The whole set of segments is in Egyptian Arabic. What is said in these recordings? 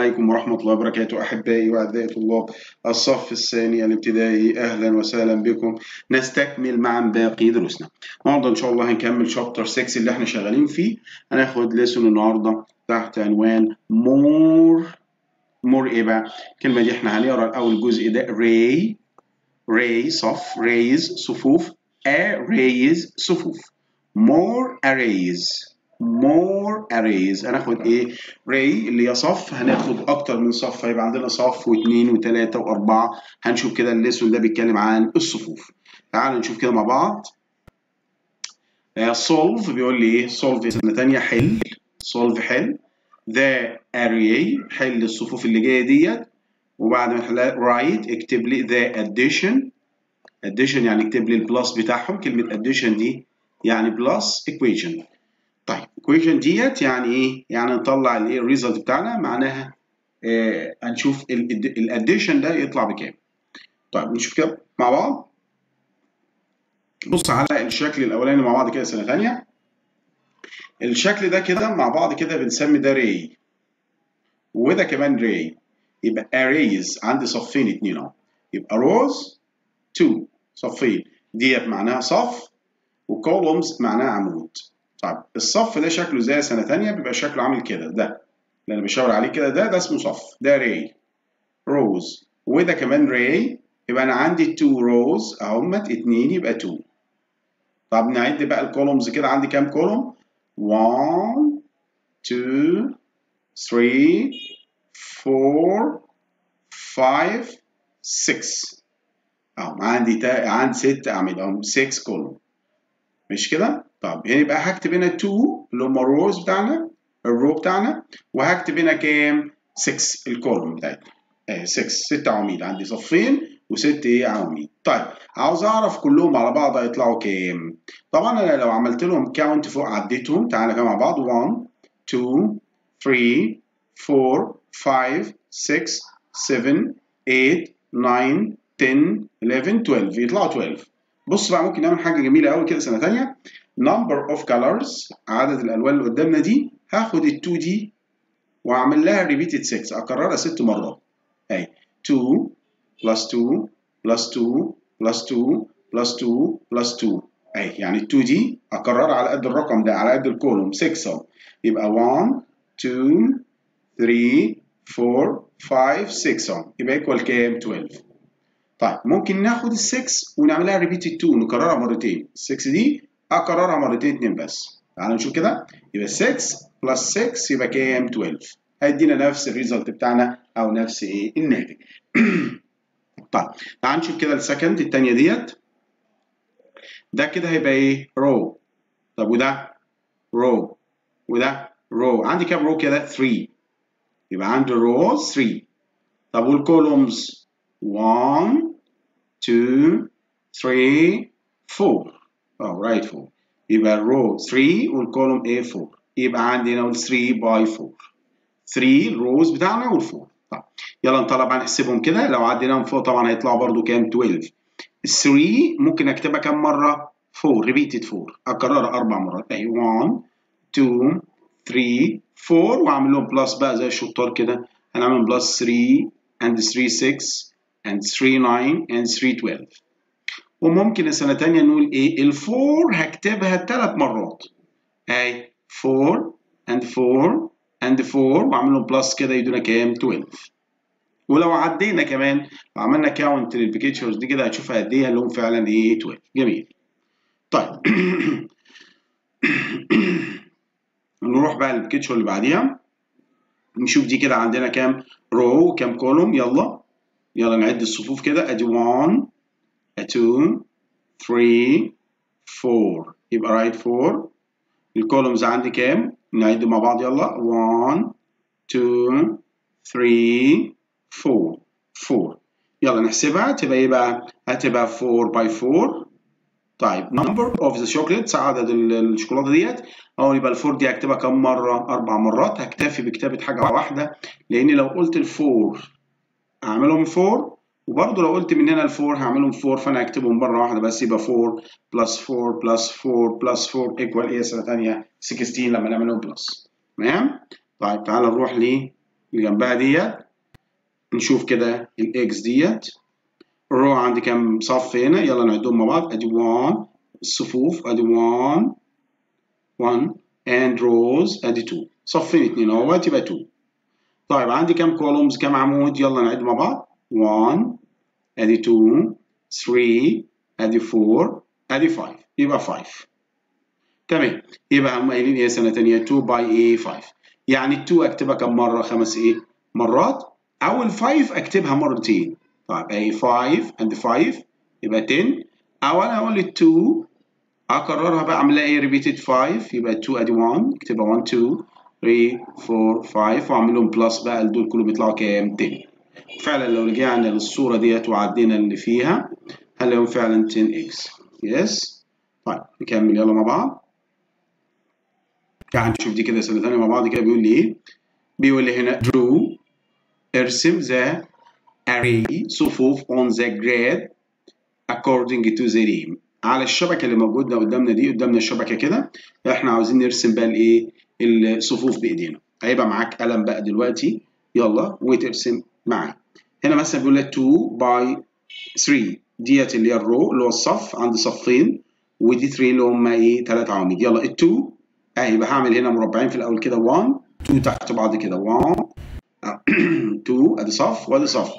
عليكم ورحمة الله وبركاته أحبائي وأعزائي طلاب الصف الثاني الابتدائي أهلا وسهلا بكم نستكمل معا باقي دروسنا النهاردة إن شاء الله هنكمل شابتر 6 اللي احنا شغالين فيه هناخد ليسون النهاردة تحت عنوان more more إيه بقى الكلمة دي احنا هنقرا الأول جزء ده ray ray صف raise صفوف arrays صفوف more arrays more arrays هناخد ايه ray اللي هي صف هناخد اكتر من صف هيبقى عندنا صف واثنين وثلاثة واربعة هنشوف كده الليسون ده بيتكلم عن الصفوف تعالوا نشوف كده مع بعض solve بيقول لي ايه solve سنة تانية حل solve حل the array حل الصفوف اللي جاية ديت وبعد ما نحلها write اكتب لي the addition addition يعني اكتب لي البلس بتاعهم كلمة addition دي يعني plus equation طيب equation ديت يعني ايه؟ يعني نطلع الايه الريزلت بتاعنا معناها آه هنشوف الاديشن ده يطلع بكام. طيب نشوف كده مع بعض. بص على الشكل الاولاني مع بعض كده سنه ثانيه. الشكل ده كده مع بعض كده بنسمي ده ري. وده كمان ري. يبقى arrays عندي صفين اتنين اهو. يبقى rows 2 صفين ديت معناها صف وكولومز معناها عمود. طيب الصف ده شكله زي سنة تانية بيبقى شكله عامل كده ده اللي أنا بشاور عليه كده ده ده اسمه صف ده ري روز وده كمان ري يبقى أنا عندي 2 روز أهمت اتنين يبقى 2 طب نعد بقى الكولومز كده عندي كام كولوم؟ 1 2 3 4 5 6 أهو عندي تا... عندي 6 أعمل أهو 6 كولوم مش كده؟ طب هنا يبقى هكتب هنا 2 اللي هم الروز بتاعنا الرو بتاعنا وهكتب هنا كام؟ 6 الكولوم بتاعتنا اهي 6 6 عواميد عندي صفين وست ايه عواميد طيب عاوز اعرف كلهم على بعض هيطلعوا كام؟ طبعا انا لو عملت لهم كاونت فوق عديتهم تعالى كده مع بعض 1 2 3 4 5 6 7 8 9 10 11 12 يطلعوا 12 بص بقى ممكن نعمل حاجه جميله قوي كده سنه ثانيه number of colors عدد الالوان اللي قدامنا دي هاخد ال 2 دي واعمل لها repeated 6 اكررها ست مرات اهي 2 plus 2 plus 2 plus 2 plus 2 plus 2 اهي يعني ال 2 دي اكررها على قد الرقم ده على قد الكولوم 6 اهو يبقى 1 2 3 4 5 6 اهو يبقى ايكوال كام 12 طيب ممكن ناخد ال 6 ونعملها ريبيتد 2 نكررها مرتين ال 6 دي اكررها مرتين اتنين بس تعالوا نشوف كده يبقى 6 بلس 6 يبقى كام 12 هيدينا نفس الريزلت بتاعنا او نفس ايه الناتج طيب تعال نشوف كده السكند الثانيه ديت ده كده هيبقى ايه رو طب وده رو وده رو عندي كام رو كده 3 يبقى عندي رو 3 طب والكولومز 1 2 3 4 اه رايت 4 يبقى الرو 3 والكولوم A 4 يبقى عندي هنا 3 باي 4 3 الروز بتاعنا وال4 طيب يلا نطلع بقى نحسبهم كده لو عديناهم فوق طبعا هيطلعوا برده كام 12 ال 3 ممكن اكتبها كام مره 4 ريبيتد 4 اكررها اربع مرات اهي 1 2 3 4 واعمل لهم بلس بقى زي الشطار كده هنعمل بلس 3 and 3 6 and 3 9 and 3 12 وممكن السنة تانية نقول ايه الفور هكتبها ثلاث مرات اهي 4 and 4 and 4 واعمل لهم بلس كده يدونا كام 12 ولو عدينا كمان لو عملنا كاونت للبيكتشرز دي كده هتشوف قد ايه لهم فعلا ايه 12 جميل طيب نروح بقى للبيكتشر اللي بعديها نشوف دي كده عندنا كام رو وكام كولوم يلا يلا نعد الصفوف كده ادي 1 2 3 4 يبقى رايت 4 الكولومز عندي كام؟ نعد مع بعض يلا 1 2 3 4 4 يلا نحسبها تبقى ايه بقى؟ هتبقى 4 باي 4 طيب number of the chocolates عدد الشوكولاته ديت اهو يبقى الفور دي هكتبها كم مره؟ اربع مرات هكتفي بكتابه حاجه واحده لان لو قلت الفور هعملهم 4 وبرضه لو قلت من هنا لفور هعملهم 4 فانا هكتبهم مره واحده بس يبقى 4 بلس 4 بلس 4 بلس 4 ايكوال ايه سنه ثانيه 16 لما نعملهم بلس تمام طيب تعالى نروح اللي جنبها ديت نشوف كده الاكس ديت الرو عندي كام صف هنا يلا نعدهم مع بعض ادي 1 الصفوف ادي 1 1 and rows ادي 2 صفين اتنين اهوت يبقى 2 طيب عندي كام كولومز كام عمود يلا نعد مع بعض 1 ادي 2 3 ادي 4 ادي 5 يبقى 5 تمام يبقى هم قايلين ايه سنه ثانيه 2 باي ايه 5 يعني ال 2 اكتبها كم مره خمس ايه مرات او ال 5 اكتبها مرتين طيب اهي 5 and 5 يبقى 10 او انا اقول ال 2 اكررها بقى اعمل لها ايه ريبيتد 5 يبقى 2 ادي 1 اكتبها 1 2 3 4 5 واعمل لهم بلس بقى دول كلهم يطلعوا كام 10 فعلا لو رجعنا للصوره ديت وعدينا اللي فيها هنلاقيهم فعلا 10 اكس يس طيب نكمل يلا مع بعض تعال نشوف دي كده سنه ثانيه مع بعض كده بيقول لي ايه بيقول لي هنا draw ارسم ذا array صفوف on the grid according to the name على الشبكه اللي موجوده قدامنا دي قدامنا الشبكه كده احنا عاوزين نرسم بقى الايه الصفوف بايدينا هيبقى معاك قلم بقى دلوقتي يلا وترسم معايا هنا مثلا بيقول لك 2 باي 3 ديت اللي هي الرو اللي هو الصف عندي صفين ودي 3 اللي هم ايه ثلاث عواميد يلا ال 2 اهي يبقى هعمل هنا مربعين في الاول كده 1 2 تحت بعض كده 1 2 ادي صف وادي صف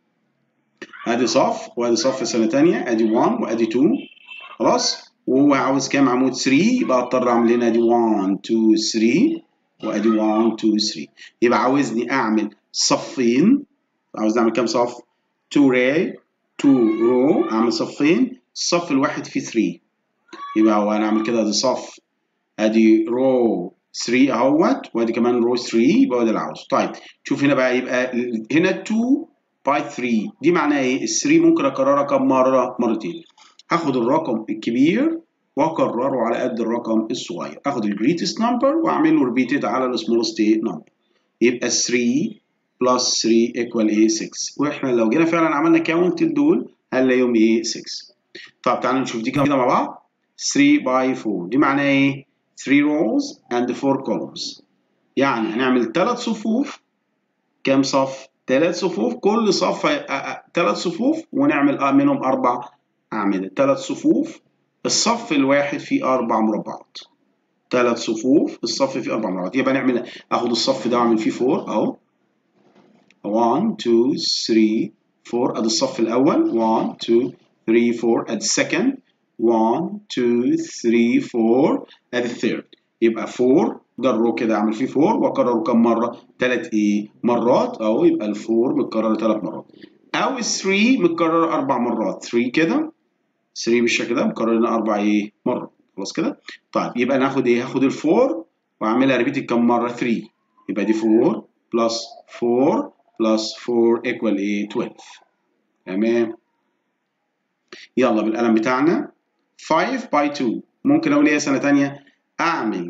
ادي صف وادي صف سنه ثانيه ادي 1 وادي 2 خلاص وهو عاوز كام عمود 3 يبقى اضطر اعمل هنا ادي 1 2 3 وادي 1 2 3 يبقى عاوزني اعمل صفين عاوز اعمل كام صف 2 راي 2 رو اعمل صفين الصف الواحد فيه 3 يبقى هو انا اعمل كده ادي صف ادي رو 3 اهوت وادي كمان رو 3 يبقى هو ده اللي عاوزه طيب شوف هنا بقى يبقى هنا 2 باي 3 دي معناها ايه ال 3 ممكن اكررها كم مره مرتين هاخد الرقم الكبير واكرره على قد الرقم الصغير اخد الجريتست نمبر واعمل له ريبيتد على السمولست نمبر يبقى 3 بلس 3 ايكوال ايه 6 واحنا لو جينا فعلا عملنا كاونت لدول هنلاقيهم ايه 6 طب تعالوا نشوف دي كده مع بعض 3 باي 4 دي معناها ايه 3 rows and 4 columns يعني هنعمل ثلاث صفوف كام صف ثلاث صفوف كل صف ثلاث صفوف ونعمل منهم اربع اعمده ثلاث صفوف الصف الواحد فيه اربع مربعات ثلاث صفوف الصف فيه اربع مربعات يبقى نعمل اخد الصف ده واعمل فيه 4 اهو 1 2 3 4 ادي الصف الاول 1 2 3 4 ادي السكند 1 2 3 4 ادي الثيرد يبقى 4 ده الرو كده اعمل فيه 4 واكرره كم مره؟ ثلاث ايه؟ مرات اهو يبقى ال 4 متكرر ثلاث مرات او ال 3 متكرر اربع مرات 3 كده 3 بالشكل ده مكررين اربع ايه؟ مرات خلاص كده؟ طيب يبقى ناخد ايه؟ هاخد ال 4 واعملها ريبيت كم مره؟ 3 يبقى دي 4 بلس 4 بلس 4 ايكوال ايه؟ 12 تمام يلا بالقلم بتاعنا 5 باي 2 ممكن اقول ايه سنه ثانيه؟ اعمل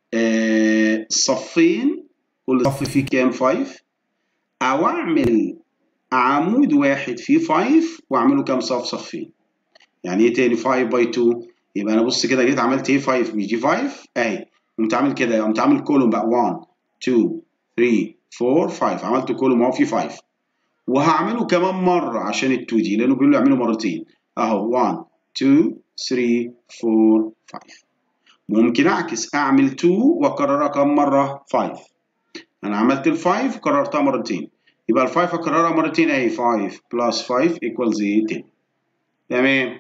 آه صفين كل صف فيه كام 5 او اعمل عمود واحد فيه 5 واعمله كام صف صفين يعني ايه تاني 5 باي 2 يبقى انا بص كده جيت عملت ايه 5 مش دي 5 اهي قمت عامل كده قمت عامل كولوم بقى 1 2 3 4 5 عملت كولوم اهو فيه 5 وهعمله كمان مره عشان ال 2 دي لانه بيقول لي اعمله مرتين اهو 1 2 3 4 5 ممكن اعكس اعمل 2 واكررها كم مره 5 انا عملت ال 5 كررتها مرتين يبقى ال 5 اكررها مرتين اهي 5 بلس 5 ايكوالز 10 تمام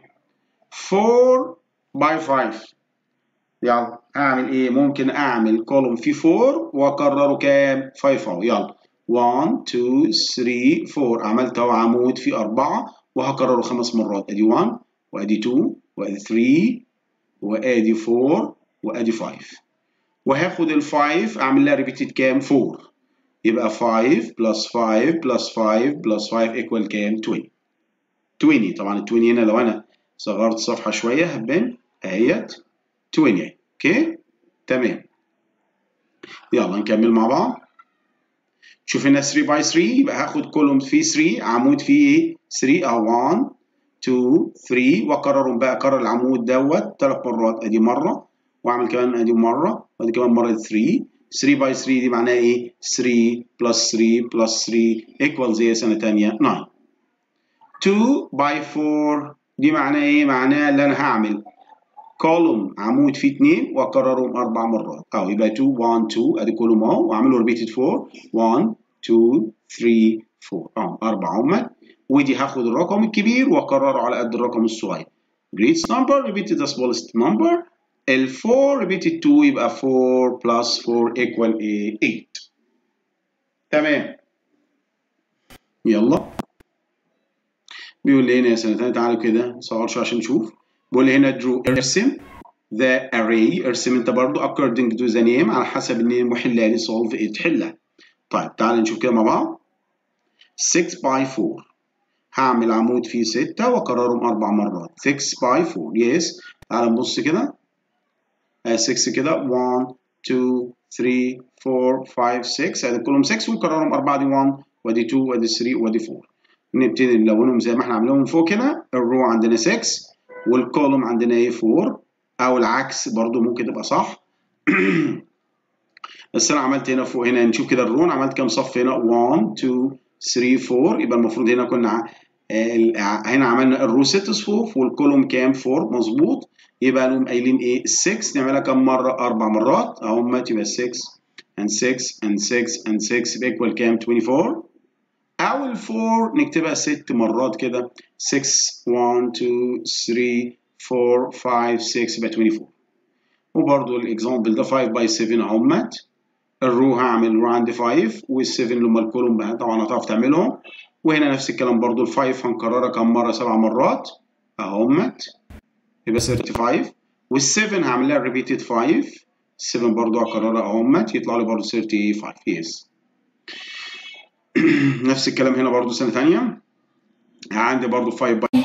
4 باي 5 يلا اعمل ايه ممكن اعمل كولوم فيه 4 واكرره كام 5 اهو يلا 1 2 3 4 عملت اهو عمود فيه 4 وهكرره خمس مرات ادي 1 وادي 2 وادي 3 وادي 4 وادي 5 وهاخد ال 5 اعمل لها ريبيتد كام 4 يبقى 5 بلس 5 بلس 5 بلس 5 ايكوال كام 20 20 طبعا ال 20 هنا لو انا صغرت الصفحه شويه هتبان اهيت 20 اهي اوكي تمام يلا نكمل مع بعض شوف هنا 3 باي 3 يبقى هاخد كولوم فيه 3 عمود فيه ايه 3 او 1 2 3 واكررهم بقى اكرر العمود دوت ثلاث مرات ادي مره واعمل كمان ادي مره وادي كمان مره 3 3 باي 3 دي معناها ايه 3 بلس 3 بلس 3 ايكوالز ايه سنه ثانيه 9 2 باي 4 دي معناها ايه معناها ان انا هعمل كولوم عمود فيه 2 واكررهم اربع مرات اهو يبقى 2 1 2 ادي كولوم اهو واعمله ريبيتد 4 1 2 3 4 اهو اربع عمد ودي هاخد الرقم الكبير واكرره على قد الرقم الصغير greatest number repeated the smallest number ال 4 repeated 2 يبقى 4 plus 4 equal 8 تمام يلا بيقول لي هنا يا سنة تعالوا كده صور شوية عشان نشوف بيقول لي هنا draw ارسم the array ارسم انت برضو according to the name على حسب النيم وحلها لي solve it حلها طيب تعالى نشوف كده مع بعض 6 by 4 هعمل عمود فيه 6 واكررهم اربع مرات 6 by 4 يس تعالى نبص كده 6 كده 1 2 3 4 5 6 ادي كلهم 6 ونكررهم اربعه دي 1 وادي 2 وادي 3 وادي 4 نبتدي نلونهم زي ما احنا عاملينهم فوق كده الرو عندنا 6 والكولوم عندنا ايه 4 او العكس برضو ممكن تبقى صح بس انا عملت هنا فوق هنا نشوف كده الرو انا عملت كام صف هنا 1 2 3 4 يبقى المفروض هنا كنا هنا عملنا الرو 6 صفوف والكولوم كام 4 مظبوط يبقى لهم قايلين ايه 6 نعملها كام مره اربع مرات اهم تبقى 6 and 6 and 6 and 6 يبقى equal كام 24 او ال 4 نكتبها 6 مرات كده 6 1 2 3 4 5 6 يبقى 24 وبرده الاكزامبل ده 5 باي 7 اهمت الرو هعمل رو عندي 5 وال7 اللي هم الكولوم بقى طبعا هتعرف تعملهم وهنا نفس الكلام برضو ال5 هنكررها كم مره سبع مرات اهمت يبقى 35 وال7 هعمل لها ريبيتد 5 7 برضو هكررها اهمت يطلع لي برضو 35 يس نفس الكلام هنا برضو سنه ثانيه عندي برضو 5 باي